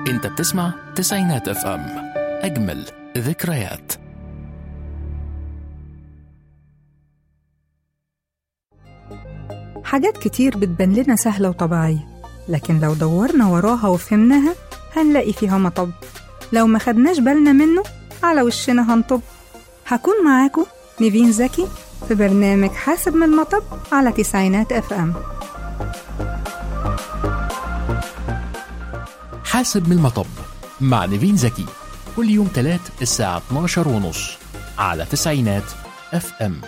انت بتسمع تسعينات اف ام اجمل ذكريات حاجات كتير بتبان لنا سهلة وطبيعية لكن لو دورنا وراها وفهمناها هنلاقي فيها مطب لو ما خدناش بالنا منه على وشنا هنطب هكون معاكم نيفين زكي في برنامج حاسب من المطب على تسعينات اف ام حاسب من المطب مع نيفين زكي كل يوم تلات الساعة 12 ونص على تسعينات اف ام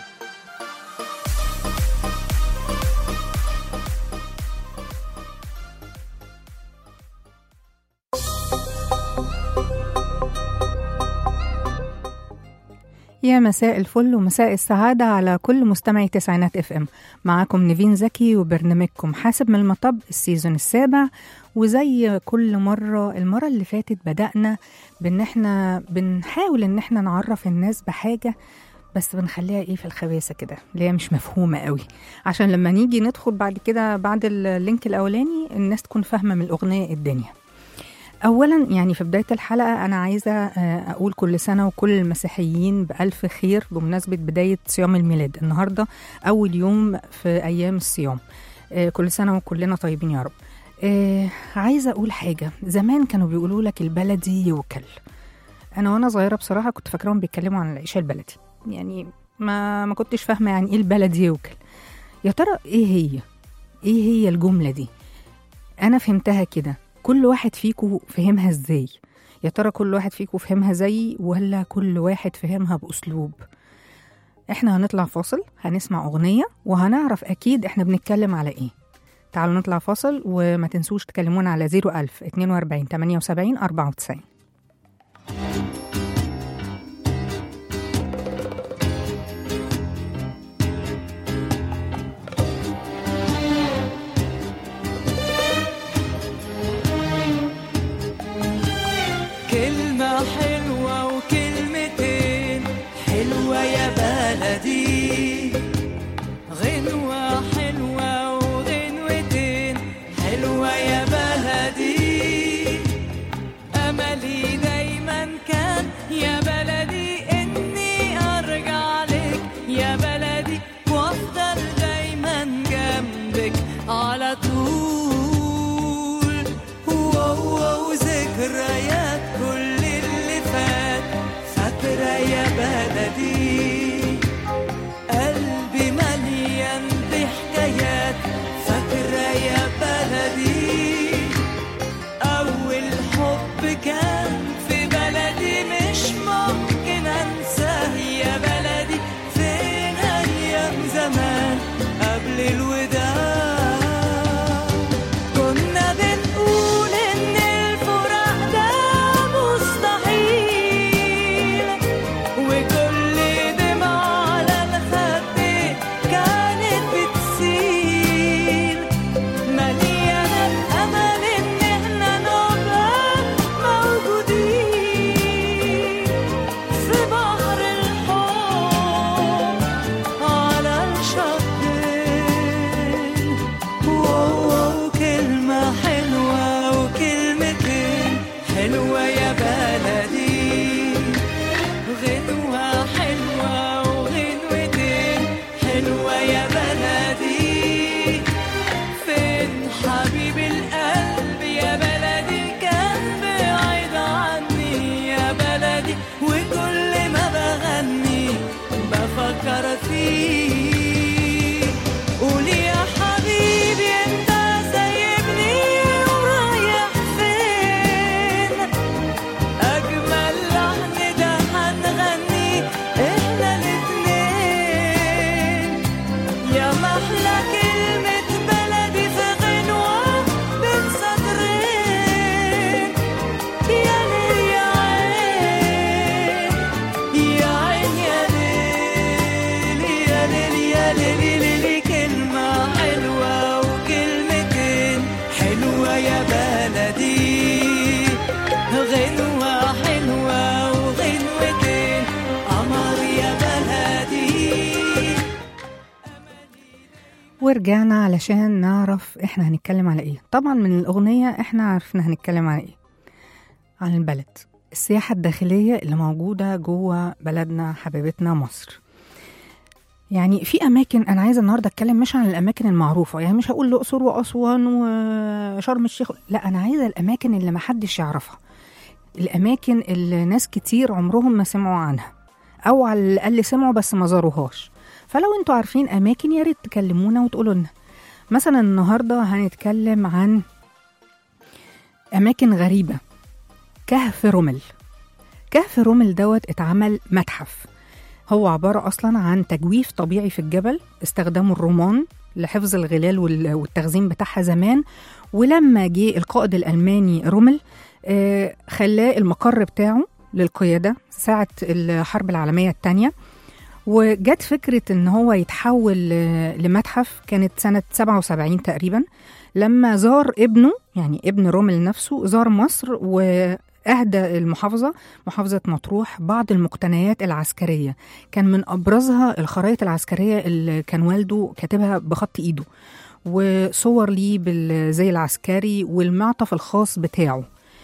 يا مساء الفل ومساء السعادة على كل مستمعي تسعينات اف ام معاكم نيفين زكي وبرنامجكم حاسب من المطب السيزون السابع وزي كل مرة المرة اللي فاتت بدأنا بان احنا بنحاول ان احنا نعرف الناس بحاجة بس بنخليها ايه في الخباثة كده اللي هي مش مفهومة قوي عشان لما نيجي ندخل بعد كده بعد اللينك الاولاني الناس تكون فاهمة من الاغنية الدنيا اولا يعني في بدايه الحلقه انا عايزه آه، اقول كل سنه وكل المسيحيين بالف خير بمناسبه بدايه صيام الميلاد النهارده اول يوم في ايام الصيام آه، كل سنه وكلنا طيبين يا رب آه، عايزه اقول حاجه زمان كانوا بيقولوا لك البلدي يوكل انا وانا صغيره بصراحه كنت فاكراهم بيتكلموا عن العيش البلدي يعني ما ما كنتش فاهمه يعني ايه البلدي يوكل يا ترى ايه هي ايه هي الجمله دي انا فهمتها كده كل واحد فيكو فهمها ازاي يا ترى كل واحد فيكو فهمها زيي ولا كل واحد فهمها بأسلوب احنا هنطلع فاصل هنسمع أغنية وهنعرف أكيد احنا بنتكلم على ايه تعالوا نطلع فاصل وما تنسوش تكلمونا على 01000 42 78 94 كلمة حلوة وكلمتين حلوة يا بلدي غنوة حلوة وغنوتين حلوة يا بلدي أملي دايما كان يا بلدي إني أرجع لك يا بلدي وأفضل دايما جنبك على طول واو واو ذكريات كل اللي فات فاكرة يا بلدي قلبي مليان بحكايات فاكرة يا بلدي أول حب كان في بلدي مش ممكن أنساه يا بلدي فين أيام زمان قبل الوداع كنا بنقول إن الفراق ده مستحيل وكل دمعة على الخد كانت بتسيل مليانة الأمل إن إحنا نبقى موجودين في بحر الحب على الشطين واو واو كلمة حلوة وكلمتين حلوة يا بلدي غنوة حلوة وغنوتين حلوة يا بلدي فين حبيب القلب يا بلدي كان بعيد عني يا بلدي وكل ما بغني بفكر فيه قول يا حبيبي انت سايبني ورايح فين أجمل لحن ده هنغني إحنا الاتنين يا محلى كلمة بلدي في غنوة بين سطرين يا ليل يا عين يا عين يا ليل يا ليل يا ليل ليل كلمة حلوة وكلمتين حلوة يا بلدي غنوة حلوة وغنوتين قمر يا بلدي ورجعنا علشان نعرف احنا هنتكلم على ايه طبعا من الاغنيه احنا عرفنا هنتكلم على ايه عن البلد السياحة الداخلية اللي موجودة جوه بلدنا حبيبتنا مصر يعني في أماكن أنا عايزة النهاردة أتكلم مش عن الأماكن المعروفة يعني مش هقول الأقصر وأسوان وشرم الشيخ لا أنا عايزة الأماكن اللي محدش يعرفها الأماكن اللي ناس كتير عمرهم ما سمعوا عنها أو على الأقل سمعوا بس ما زاروهاش فلو انتوا عارفين أماكن يا ريت تكلمونا وتقولوا لنا مثلا النهاردة هنتكلم عن أماكن غريبة كهف رمل كهف رمل دوت اتعمل متحف هو عبارة أصلا عن تجويف طبيعي في الجبل استخدموا الرومان لحفظ الغلال وال- والتخزين بتاعها زمان ولما جه القائد الألماني رومل آه، خلاه المقر بتاعه للقيادة ساعة الحرب العالمية الثانية وجت فكرة إن هو يتحول آه، لمتحف كانت سنة 77 تقريبا لما زار ابنه يعني ابن رومل نفسه زار مصر وأهدى المحافظة محافظة مطروح بعض المقتنيات العسكرية كان من أبرزها الخرائط العسكرية اللي كان والده كاتبها بخط إيده وصور ليه بالزي العسكري والمعطف الخاص بتاعه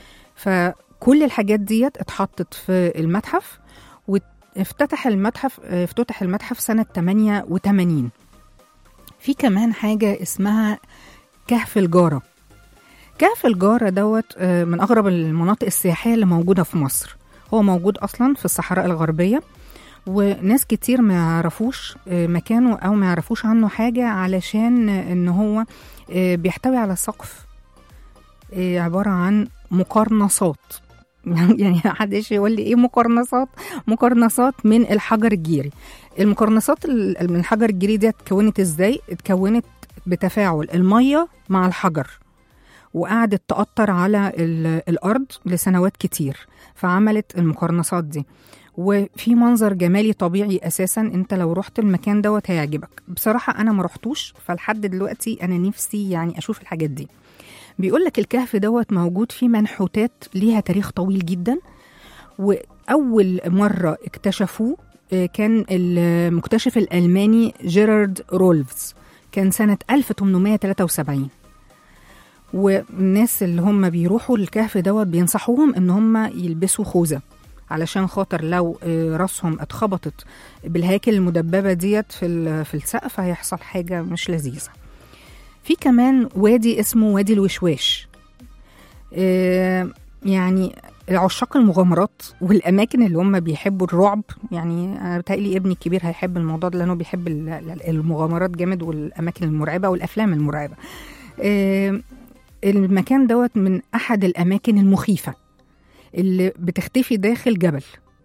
فكل الحاجات ديت اتحطت في المتحف وافتتح المتحف افتتح المتحف سنة 88 في كمان حاجة اسمها كهف الجارة كهف الجارة دوت آه، من أغرب المناطق السياحية اللي موجودة في مصر هو موجود أصلا في الصحراء الغربية وناس كتير ما يعرفوش آه، مكانه أو ما يعرفوش عنه حاجة علشان آه، إن هو آه، بيحتوي على سقف آه، عبارة عن مقرنصات يعني محدش يقول لي ايه مقرنصات مقرنصات من الحجر الجيري المقرنصات ال- من الحجر الجيري دي اتكونت ازاي اتكونت بتفاعل الميه مع الحجر وقعدت تأثر على ال- الأرض لسنوات كتير فعملت المقرنصات دي وفي منظر جمالي طبيعي أساسا أنت لو رحت المكان دوت هيعجبك بصراحة أنا ما رحتوش فلحد دلوقتي أنا نفسي يعني أشوف الحاجات دي بيقول لك الكهف دوت موجود فيه منحوتات ليها تاريخ طويل جدا وأول مرة اكتشفوه آه، كان المكتشف الألماني جيرارد رولفز كان سنة 1873 والناس اللي هم بيروحوا الكهف دوت بينصحوهم ان هم يلبسوا خوذة علشان خاطر لو آه، راسهم اتخبطت بالهياكل المدببة ديت في ال- في السقف هيحصل حاجة مش لذيذة في كمان وادي اسمه وادي الوشواش آه، يعني عشاق المغامرات والاماكن اللي هم بيحبوا الرعب يعني انا بتهيألي ابني الكبير هيحب الموضوع ده لانه بيحب ال- ال- المغامرات جامد والاماكن المرعبه والافلام المرعبه آه، المكان دوت من احد الاماكن المخيفه اللي بتختفي داخل جبل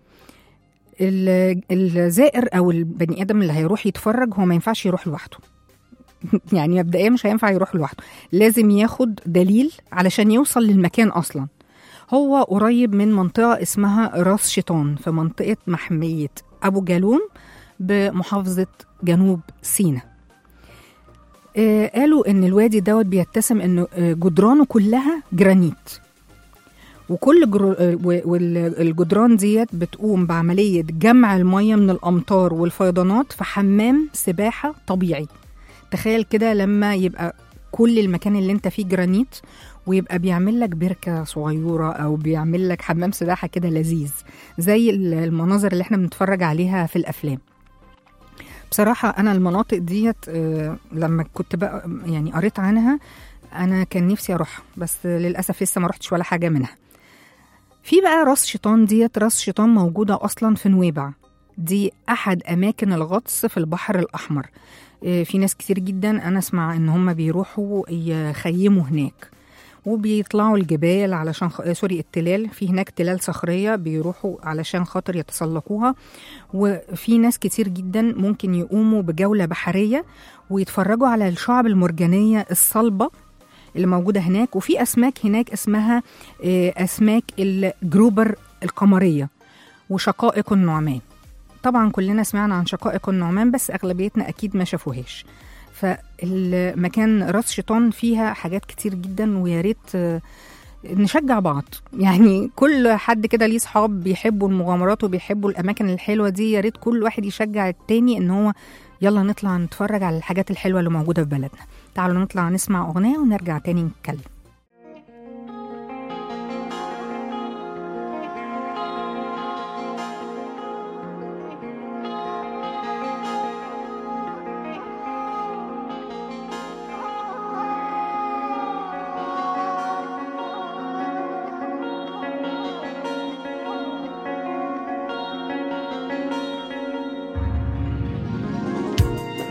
ال- الزائر او البني ادم اللي هيروح يتفرج هو ما ينفعش يروح لوحده يعني مبدئيا مش هينفع يروح لوحده لازم ياخد دليل علشان يوصل للمكان اصلا هو قريب من منطقة اسمها راس شيطان في منطقة محمية أبو جالوم بمحافظة جنوب سيناء آه قالوا إن الوادي دوت بيتسم إنه آه، جدرانه كلها جرانيت وكل جرو... آه، و- والجدران ديت بتقوم بعملية جمع المية من الأمطار والفيضانات في حمام سباحة طبيعي تخيل كده لما يبقى كل المكان اللي انت فيه جرانيت ويبقى بيعمل لك بركة صغيرة أو بيعمل لك حمام سباحة كده لذيذ زي ال- المناظر اللي احنا بنتفرج عليها في الأفلام بصراحة أنا المناطق ديت آه، لما كنت بقى يعني قريت عنها أنا كان نفسي أروحها بس للأسف لسه ما رحتش ولا حاجة منها في بقى راس شيطان ديت راس شيطان موجودة أصلا في نويبع دي أحد أماكن الغطس في البحر الأحمر آه، في ناس كتير جدا أنا أسمع إن هم بيروحوا يخيموا هناك وبيطلعوا الجبال علشان خ... آه، سوري التلال في هناك تلال صخرية بيروحوا علشان خاطر يتسلقوها وفي ناس كتير جدا ممكن يقوموا بجولة بحرية ويتفرجوا على الشعب المرجانية الصلبة اللي موجودة هناك وفي أسماك هناك اسمها آه، أسماك الجروبر القمرية وشقائق النعمان طبعا كلنا سمعنا عن شقائق النعمان بس أغلبيتنا أكيد ما شافوهاش فالمكان راس شيطان فيها حاجات كتير جدا ويا ريت آه، نشجع بعض يعني كل حد كده ليه صحاب بيحبوا المغامرات وبيحبوا الاماكن الحلوه دي يا ريت كل واحد يشجع التاني ان هو يلا نطلع نتفرج على الحاجات الحلوه اللي موجوده في بلدنا تعالوا نطلع نسمع اغنيه ونرجع تاني نتكلم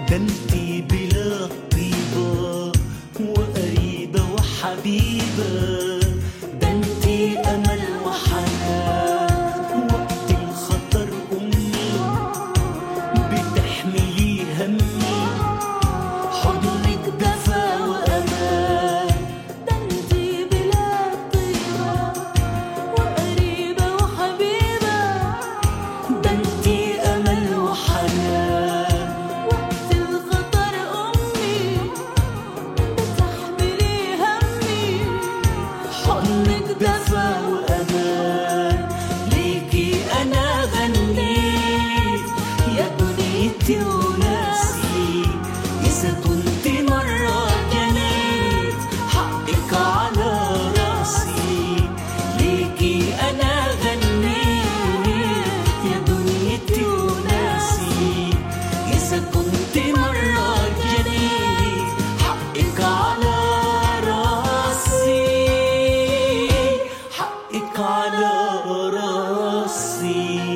ده انتي بلا طيبة وقريبة وحبيبة ده انتي أمل وحنان وقت الخطر أمي بتحملي همي حضنك دفا وأمان ده انتي بلا طيبة وقريبة وحبيبة ده انتي أمل وحنان وقت الخطر أمي بتحملي همي حضنك دفا وأمان ليكي أنا غنيت يا دنيتي وناسي إذا كنت مرة جنيت حقك على راسي ليكي أنا غنيت يا دنيتي وناسي إذا كنت مرة جنيت حقك على راسي حقك على راسي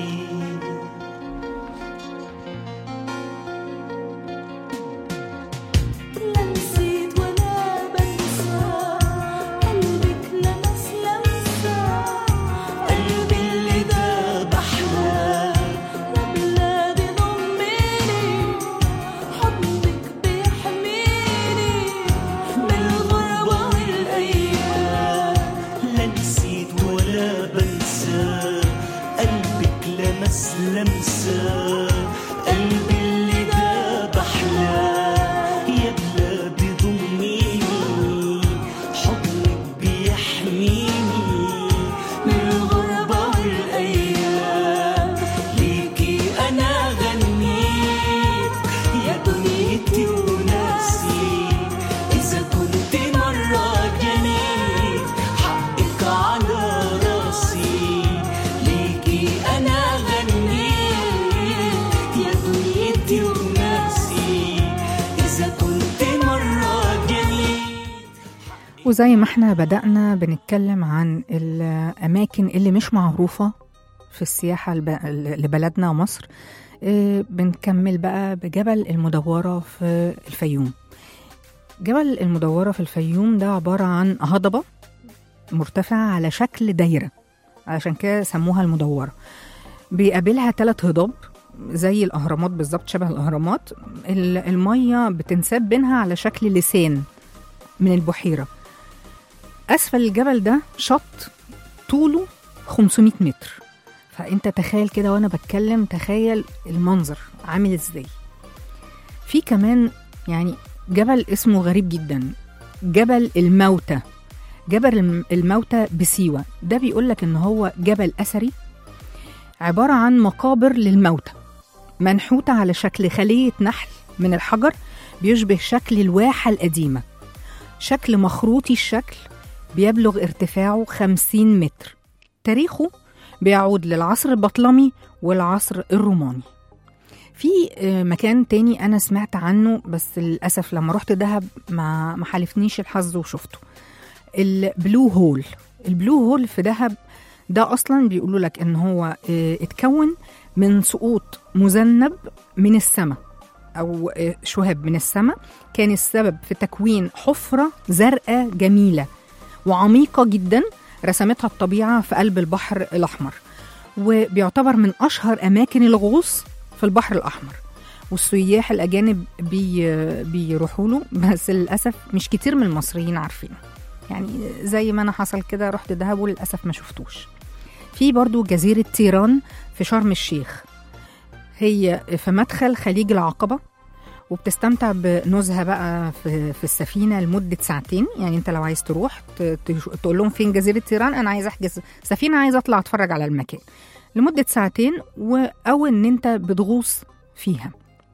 لا نسيت ولا بنسى قلبك لمس لمسة قلبي اللي داب أحلام يا بلادي ضميني حضنك بيحميني من الغربة والأيام لا نسيت ولا بنسى قلبك لمس لمسة قلبي اللي داب أحلام يا بلادي ضميني حضنك بيحميني من الغربة والأيام ليكي أنا غنيت يا دنيتي وناسي إذا كنت مرة جنيت حقك على راسي ليكي أنا غنيت يا دنيتي وناسي إذا كنت مرة جنيت وزي ما احنا بدأنا بنتكلم عن الأماكن اللي مش معروفة في السياحة الب- لبلدنا مصر اه، بنكمل بقى بجبل المدورة في الفيوم جبل المدورة في الفيوم ده عبارة عن هضبة مرتفعة على شكل دايرة علشان كده سموها المدورة بيقابلها ثلاث هضاب زي الأهرامات بالظبط شبه الأهرامات ال- المية بتنساب بينها على شكل لسان من البحيرة أسفل الجبل ده شط طوله 500 متر فأنت تخيل كده وأنا بتكلم تخيل المنظر عامل إزاي في كمان يعني جبل اسمه غريب جدا جبل الموتى جبل الم- الموتى بسيوة ده بيقولك إن هو جبل أثري عبارة عن مقابر للموتى منحوتة على شكل خلية نحل من الحجر بيشبه شكل الواحة القديمة شكل مخروطي الشكل بيبلغ ارتفاعه 50 متر تاريخه بيعود للعصر البطلمي والعصر الروماني في آه، مكان تاني أنا سمعت عنه بس للأسف لما رحت دهب ما ما حالفنيش الحظ وشفته البلو هول البلو هول في دهب ده أصلا بيقولوا لك إن هو آه، اتكون من سقوط مذنب من السماء أو آه، شهاب من السماء كان السبب في تكوين حفرة زرقاء جميلة وعميقة جدا رسمتها الطبيعة في قلب البحر الأحمر وبيعتبر من أشهر أماكن الغوص في البحر الأحمر والسياح الأجانب بي بيروحوا له بس للأسف مش كتير من المصريين عارفينه يعني زي ما أنا حصل كده رحت دهب وللأسف ما شفتوش في برضو جزيرة تيران في شرم الشيخ هي في مدخل خليج العقبة وبتستمتع بنزهة بقى في, في السفينة لمدة ساعتين يعني انت لو عايز تروح ت- تش- تقول لهم فين جزيرة تيران انا عايز احجز سفينة عايز اطلع اتفرج على المكان لمدة ساعتين و- او ان انت بتغوص فيها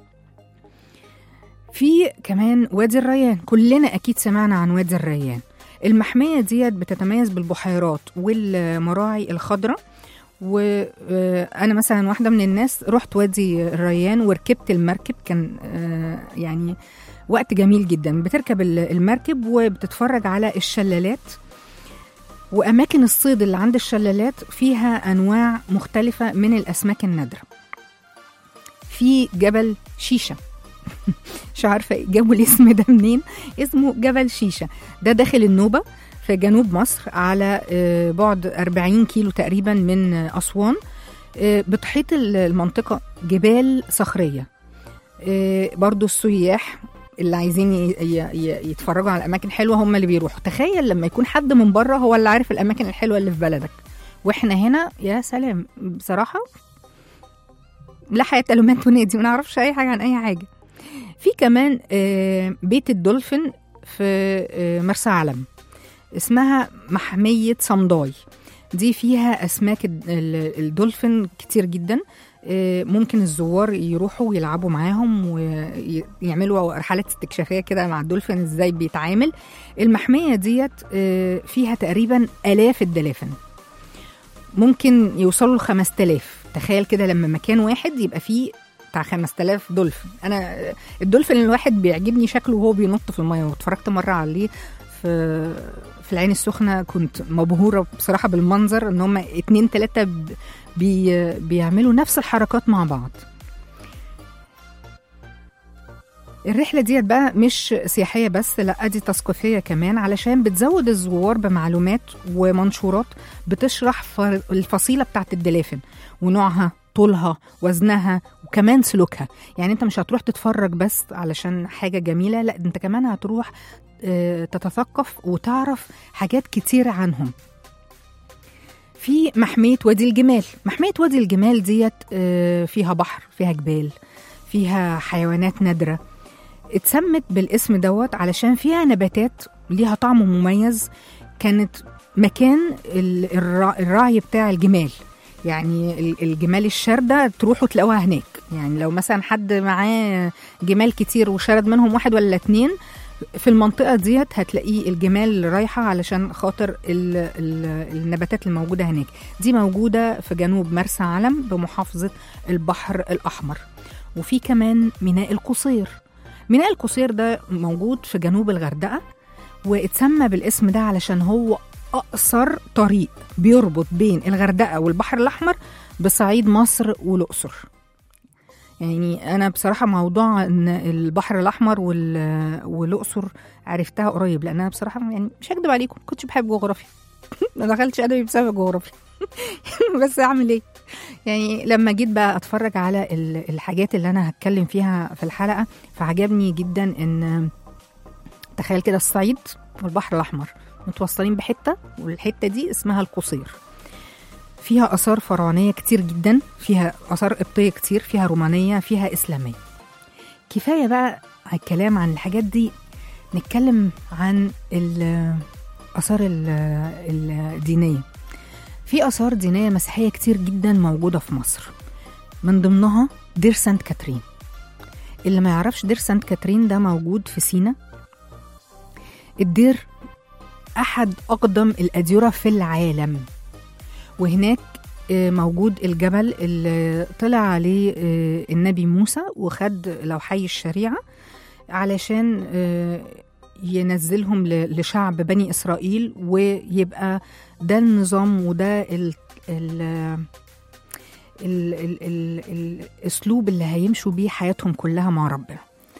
في كمان وادي الريان كلنا اكيد سمعنا عن وادي الريان المحمية ديت بتتميز بالبحيرات والمراعي الخضراء وانا مثلا واحده من الناس رحت وادي الريان وركبت المركب كان آه، يعني وقت جميل جدا بتركب ال- المركب وبتتفرج على الشلالات واماكن الصيد اللي عند الشلالات فيها انواع مختلفه من الاسماك النادره في جبل شيشه مش عارفه جابوا الاسم ده منين اسمه جبل شيشه ده داخل النوبه في جنوب مصر على آه، بعد 40 كيلو تقريبا من آه، اسوان آه، بتحيط ال- المنطقه جبال صخريه آه، برضو السياح اللي عايزين ي- ي- ي- يتفرجوا على اماكن حلوه هم اللي بيروحوا تخيل لما يكون حد من بره هو اللي عارف الاماكن الحلوه اللي في بلدك واحنا هنا يا سلام بصراحه لا حياه لمن تنادي ما نعرفش اي حاجه عن اي حاجه في كمان آه، بيت الدولفين في آه، مرسى علم اسمها محمية صمداي دي فيها أسماك الد- ال- الدولفين كتير جدا آه، ممكن الزوار يروحوا ويلعبوا معاهم ويعملوا رحلات استكشافية كده مع الدولفين ازاي بيتعامل المحمية ديت آه، فيها تقريبا آلاف الدلافن ممكن يوصلوا ل 5000 تخيل كده لما مكان واحد يبقى فيه بتاع 5000 دولفين انا الدولفين الواحد بيعجبني شكله وهو بينط في الميه واتفرجت مره عليه في في العين السخنه كنت مبهوره بصراحه بالمنظر ان هم اتنين تلاته ب- بي بيعملوا نفس الحركات مع بعض الرحلة ديت بقى مش سياحية بس لا دي تثقيفية كمان علشان بتزود الزوار بمعلومات ومنشورات بتشرح ف- الفصيلة بتاعت الدلافن ونوعها طولها وزنها وكمان سلوكها يعني انت مش هتروح تتفرج بس علشان حاجة جميلة لا انت كمان هتروح آه، تتثقف وتعرف حاجات كتير عنهم في محمية وادي الجمال محمية وادي الجمال ديت آه، فيها بحر فيها جبال فيها حيوانات نادرة اتسمت بالاسم دوت علشان فيها نباتات ليها طعم مميز كانت مكان ال- الرع- الرعي بتاع الجمال يعني ال- الجمال الشاردة تروحوا تلاقوها هناك يعني لو مثلا حد معاه جمال كتير وشرد منهم واحد ولا اتنين في المنطقة ديت هتلاقيه الجمال رايحة علشان خاطر ال ال النباتات الموجودة هناك دي موجودة في جنوب مرسى علم بمحافظة البحر الأحمر وفي كمان ميناء القصير ميناء القصير ده موجود في جنوب الغردقة واتسمى بالاسم ده علشان هو أقصر طريق بيربط بين الغردقة والبحر الأحمر بصعيد مصر والأقصر يعني أنا بصراحة موضوع إن البحر الأحمر وال- والأقصر عرفتها قريب لأن أنا بصراحة يعني مش هكدب عليكم ما كنتش بحب جغرافيا ما دخلتش أدبي بسبب جغرافيا بس أعمل إيه يعني لما جيت بقى أتفرج على ال- الحاجات اللي أنا هتكلم فيها في الحلقة فعجبني جدا إن تخيل كده الصعيد والبحر الأحمر متوصلين بحتة والحتة دي اسمها القصير فيها آثار فرعونية كتير جدا فيها آثار قبطية كتير فيها رومانية فيها إسلامية كفاية بقى على الكلام عن الحاجات دي نتكلم عن الآثار ال- الدينية في آثار دينية مسيحية كتير جدا موجودة في مصر من ضمنها دير سانت كاترين اللي ما يعرفش دير سانت كاترين ده موجود في سينا الدير أحد أقدم الأديرة في العالم وهناك آه، موجود الجبل اللي طلع عليه آه، النبي موسى وخد لوحي الشريعة علشان آه، ينزلهم ل- لشعب بني إسرائيل ويبقى ده النظام وده ال ال ال ال ال الأسلوب اللي هيمشوا بيه حياتهم كلها مع ربنا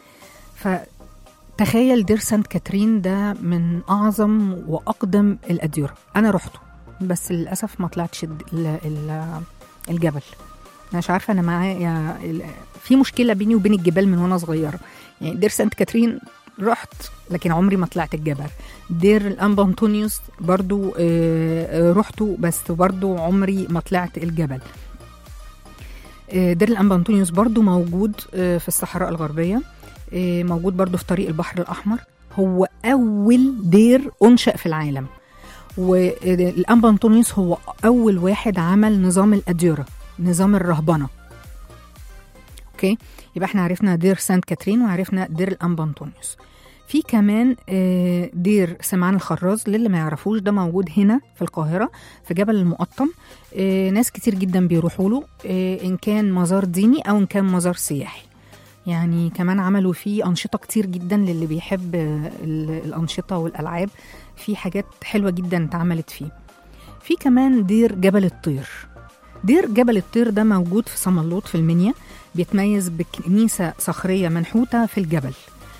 فتخيل دير سانت كاترين ده من أعظم وأقدم الأديرة أنا رحته بس للأسف ما طلعتش الد- ال- ال- الجبل أنا مش عارفة أنا معايا ال- في مشكلة بيني وبين الجبال من وأنا صغيرة يعني دير سانت كاترين رحت لكن عمري ما طلعت الجبل دير الأنبا أنطونيوس برضو آه، آه، رحته بس برضو عمري ما طلعت الجبل آه، دير الأنبا أنطونيوس برضو موجود آه، في الصحراء الغربية آه، موجود برضو في طريق البحر الأحمر هو أول دير أنشأ في العالم والأنبا أنطونيوس هو أول واحد عمل نظام الأديرة نظام الرهبنة أوكي يبقى احنا عرفنا دير سانت كاترين وعرفنا دير الأنبا أنطونيوس في كمان آه، دير سمعان الخراز للي ما يعرفوش ده موجود هنا في القاهرة في جبل المقطم آه، ناس كتير جدا بيروحوا له آه، إن كان مزار ديني أو إن كان مزار سياحي يعني كمان عملوا فيه أنشطة كتير جدا للي بيحب آه، ال- الأنشطة والألعاب في حاجات حلوة جدا اتعملت فيه في كمان دير جبل الطير دير جبل الطير ده موجود في صملوط في المنيا بيتميز بكنيسة صخرية منحوتة في الجبل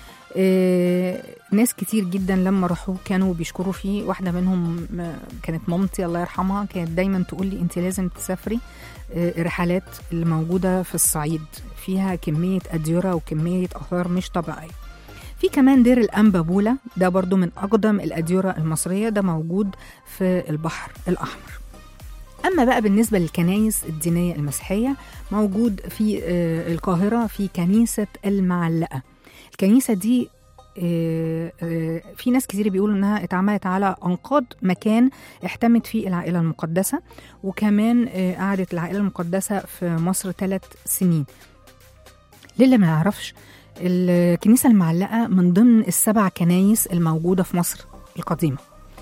آه، ناس كتير جدا لما راحوا كانوا بيشكروا فيه واحدة منهم آه، كانت مامتي الله يرحمها كانت دايما تقول لي انت لازم تسافري آه، الرحلات اللي موجودة في الصعيد فيها كمية أديرة وكمية آثار مش طبيعية في كمان دير الأنبا بولا ده برضو من أقدم الأديرة المصرية ده موجود في البحر الأحمر أما بقى بالنسبة للكنايس الدينية المسيحية موجود في آه، القاهرة في كنيسة المعلقة الكنيسة دي آه، آه، في ناس كتير بيقولوا انها اتعملت على انقاض مكان احتمت فيه العائله المقدسه وكمان آه، قعدت العائله المقدسه في مصر ثلاث سنين للي ما يعرفش الكنيسه المعلقه من ضمن السبع كنايس الموجوده في مصر القديمه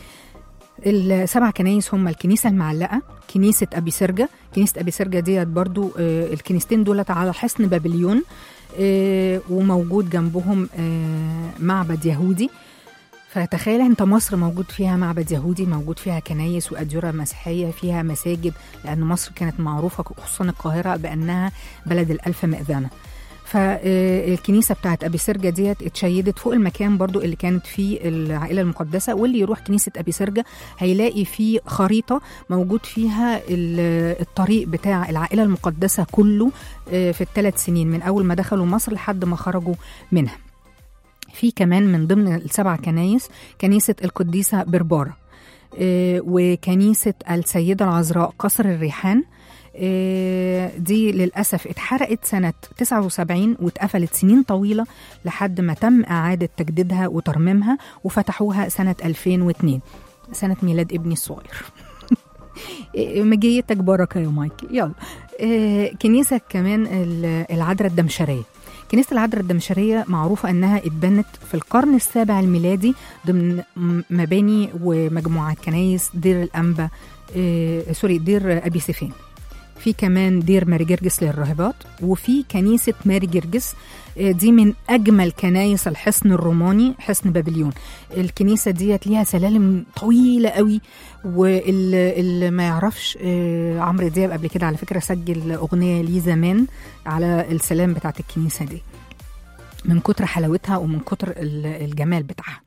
السبع كنايس هم الكنيسة المعلقة كنيسة أبي سرجة كنيسة أبي سرجة ديت برضو آه، الكنيستين دولت على حصن بابليون آه، وموجود جنبهم آه، معبد يهودي فتخيل انت مصر موجود فيها معبد يهودي موجود فيها كنايس وأديرة مسيحية فيها مساجد لأن مصر كانت معروفة خصوصا القاهرة بأنها بلد الألف مئذنة فالكنيسه بتاعت ابي سرجه ديت اتشيدت فوق المكان برضو اللي كانت فيه العائله المقدسه واللي يروح كنيسه ابي سرجه هيلاقي فيه خريطه موجود فيها ال- الطريق بتاع العائله المقدسه كله آه، في الثلاث سنين من اول ما دخلوا مصر لحد ما خرجوا منها في كمان من ضمن السبع كنايس كنيسه القديسه برباره آه، وكنيسه السيده العذراء قصر الريحان آه، دي للأسف اتحرقت سنة 79 واتقفلت سنين طويلة لحد ما تم إعادة تجديدها وترميمها وفتحوها سنة 2002 سنة ميلاد ابني الصغير إيه، مجيتك بركة يا مايكل يلا آه، كنيسة كمان ال- العذراء الدمشرية كنيسة العذراء الدمشرية معروفة أنها اتبنت في القرن السابع الميلادي ضمن م- مباني ومجموعات كنايس دير الأنبا آه، سوري دير أبي سيفين في كمان دير ماري جرجس للراهبات وفي كنيسة ماري جرجس آه، دي من أجمل كنايس الحصن الروماني حصن بابليون الكنيسة ديت ليها سلالم طويلة قوي واللي ما يعرفش آه، عمرو دياب قبل كده على فكرة سجل أغنية ليه زمان على السلام بتاعت الكنيسة دي من كتر حلاوتها ومن كتر ال- الجمال بتاعها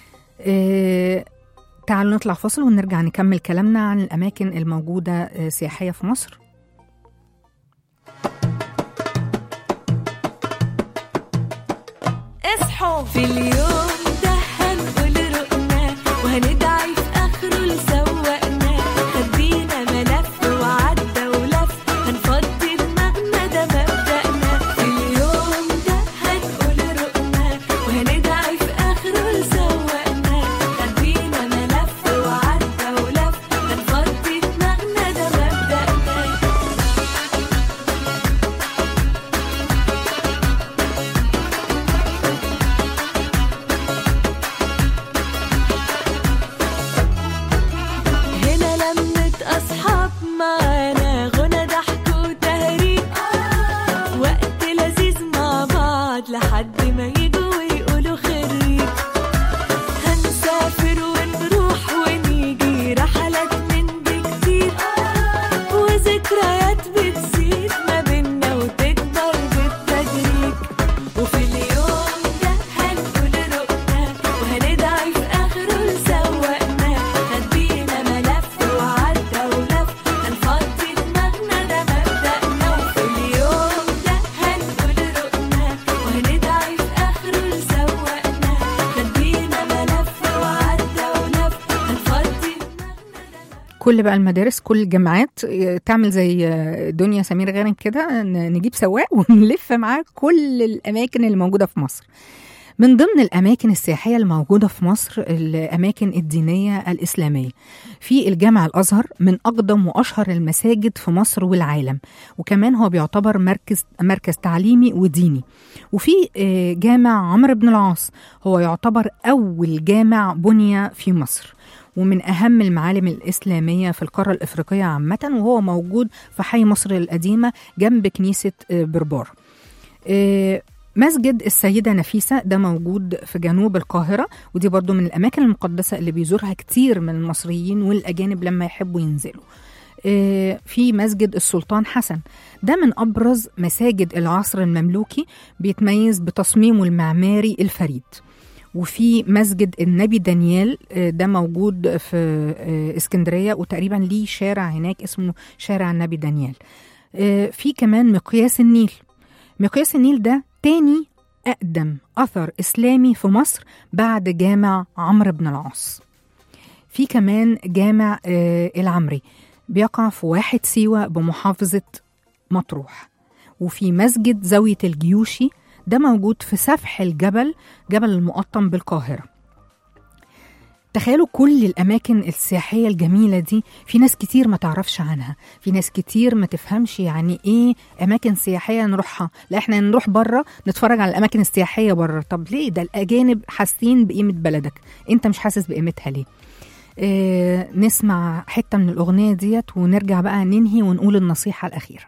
آه، تعالوا نطلع فاصل ونرجع نكمل كلامنا عن الأماكن الموجودة آه، سياحية في مصر اصحوا في اليوم ده هنقول رقنا وهندعي في اخره لسوقنا خدينا ملف وعدى ولف هنفضي دماغنا ده مبدأنا في اليوم ده هنقول رقنا وهندعي في اخره لسوقنا خدينا ملف وعدى ولف هنفضي دماغنا ده مبدأنا هنا لمة أصحاب معانا غنى ضحك وتهريج وقت لذيذ مع بعض لحد ما يجوا ويقولوا خريج هنسافر ونروح ونيجي رحلات من دي كتير وذكريات بتزيد ما بينا وتكبر بالتدريج وفي اليوم ده هنقول رقنا وهندعي في آخره لسوقنا خدينا ملف وعدى ولف هنفضي دماغنا ده مبدأنا وفي اليوم ده هنقول رقنا وهندعي في آخره لسوقنا خدينا ملف وعدى ولف هنفضي دماغنا كل بقى المدارس كل الجامعات آه، تعمل زي آه، دنيا سمير غانم كده ن- نجيب سواق ونلف معاه كل الاماكن اللي موجوده في مصر من ضمن الاماكن السياحيه الموجوده في مصر الاماكن الدينيه الاسلاميه في الجامع الازهر من اقدم واشهر المساجد في مصر والعالم وكمان هو بيعتبر مركز مركز تعليمي وديني وفي آه، جامع عمرو بن العاص هو يعتبر اول جامع بني في مصر ومن أهم المعالم الإسلامية في القارة الإفريقية عامة وهو موجود في حي مصر القديمة جنب كنيسة آه، بربار آه، مسجد السيدة نفيسة ده موجود في جنوب القاهرة ودي برضو من الأماكن المقدسة اللي بيزورها كتير من المصريين والأجانب لما يحبوا ينزلوا آه، في مسجد السلطان حسن ده من أبرز مساجد العصر المملوكي بيتميز بتصميمه المعماري الفريد وفي مسجد النبي دانيال آه، ده موجود في آه، اسكندرية وتقريبا ليه شارع هناك اسمه شارع النبي دانيال آه، في كمان مقياس النيل مقياس النيل ده تاني أقدم أثر إسلامي في مصر بعد جامع عمرو بن العاص في كمان جامع آه، العمري بيقع في واحد سيوة بمحافظة مطروح وفي مسجد زاوية الجيوشي ده موجود في سفح الجبل جبل المقطم بالقاهرة تخيلوا كل الأماكن السياحية الجميلة دي في ناس كتير ما تعرفش عنها في ناس كتير ما تفهمش يعني إيه أماكن سياحية نروحها لا إحنا نروح بره نتفرج على الأماكن السياحية بره طب ليه ده الأجانب حاسين بقيمة بلدك أنت مش حاسس بقيمتها ليه آه نسمع حتة من الأغنية ديت ونرجع بقى ننهي ونقول النصيحة الأخيرة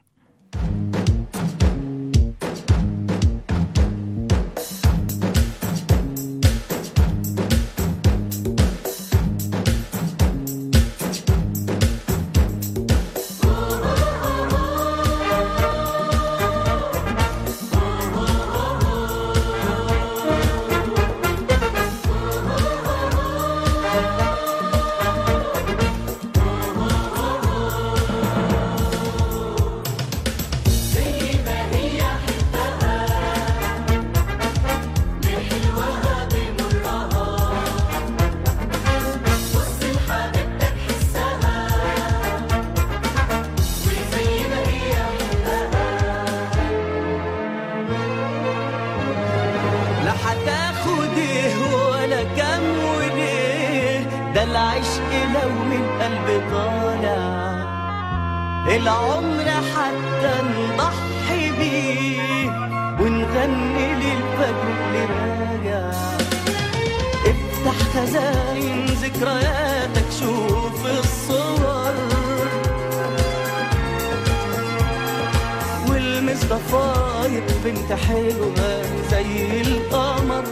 لا هتاخد ايه ولا كام وليه ده العشق لو من قلب طالع العمر حتى نضحي بيه ونغني للفجر اللي راجع افتح خزاين ذكرياتك شوف الصور والمس ضفاير بنت حلوة زي القمر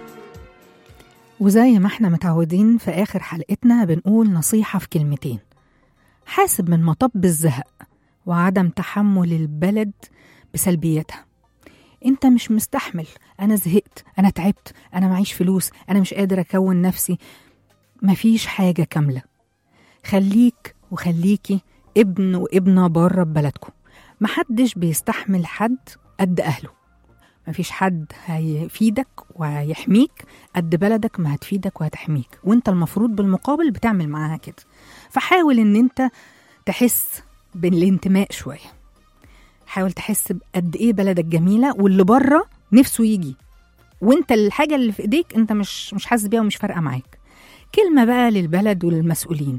وزي ما احنا متعودين في آخر حلقتنا بنقول نصيحة في كلمتين حاسب من مطب الزهق وعدم تحمل البلد بسلبياتها انت مش مستحمل انا زهقت انا تعبت انا معيش فلوس انا مش قادر اكون نفسي مفيش حاجة كاملة خليك وخليكي ابن وابنة بره ببلدكم محدش بيستحمل حد قد أهله مفيش حد هيفيدك وهيحميك قد بلدك ما هتفيدك وهتحميك وانت المفروض بالمقابل بتعمل معاها كده فحاول ان انت تحس بالانتماء شوية حاول تحس بقد ايه بلدك جميلة واللي بره نفسه يجي وانت الحاجة اللي في ايديك انت مش مش حاسس بيها ومش فارقة معاك كلمة بقى للبلد وللمسؤولين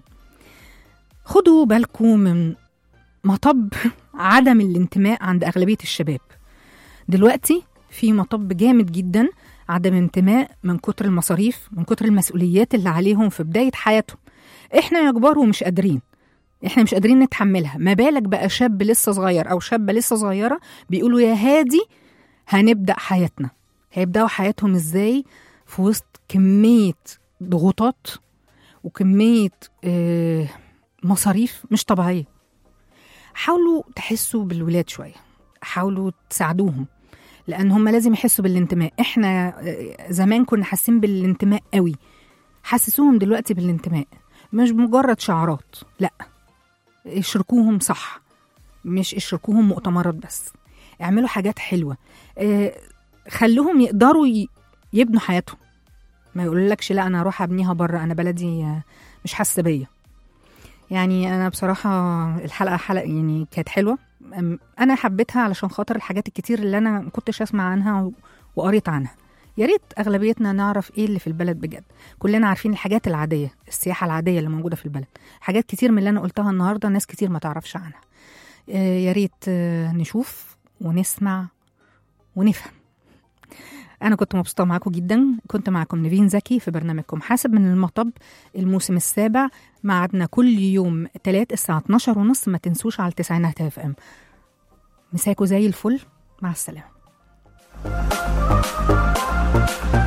خدوا بالكم من مطب عدم الانتماء عند أغلبية الشباب دلوقتي في مطب جامد جدا عدم انتماء من كتر المصاريف من كتر المسؤوليات اللي عليهم في بداية حياتهم احنا يا كبار ومش قادرين احنا مش قادرين نتحملها ما بالك بقى شاب لسه صغير او شابة لسه صغيرة بيقولوا يا هادي هنبدأ حياتنا هيبدأوا حياتهم ازاي في وسط كمية ضغوطات وكمية آه، مصاريف مش طبيعية حاولوا تحسوا بالولاد شوية حاولوا تساعدوهم لأن هم لازم يحسوا بالانتماء احنا آه، زمان كنا حاسين بالانتماء قوي حسسوهم دلوقتي بالانتماء مش مجرد شعارات لا اشركوهم صح مش اشركوهم مؤتمرات بس اعملوا حاجات حلوة آه، خلوهم يقدروا ي- يبنوا حياتهم ما يقولكش لا انا هروح ابنيها بره انا بلدي آه، مش حاسه بيا يعني انا بصراحه الحلقه حلقه يعني كانت حلوه أم- انا حبيتها علشان خاطر الحاجات الكتير اللي انا ما كنتش اسمع عنها و- وقريت عنها يا ريت اغلبيتنا نعرف ايه اللي في البلد بجد كلنا عارفين الحاجات العاديه السياحه العاديه اللي موجوده في البلد حاجات كتير من اللي انا قلتها النهارده ناس كتير ما تعرفش عنها آه، يا ريت آه، نشوف ونسمع ونفهم أنا كنت مبسوطة معاكم جدا كنت معكم نيفين زكي في برنامجكم حاسب من المطب الموسم السابع معادنا كل يوم تلات الساعة 12 ونص ما تنسوش على التسعينات اف ام مساكوا زي الفل مع السلامة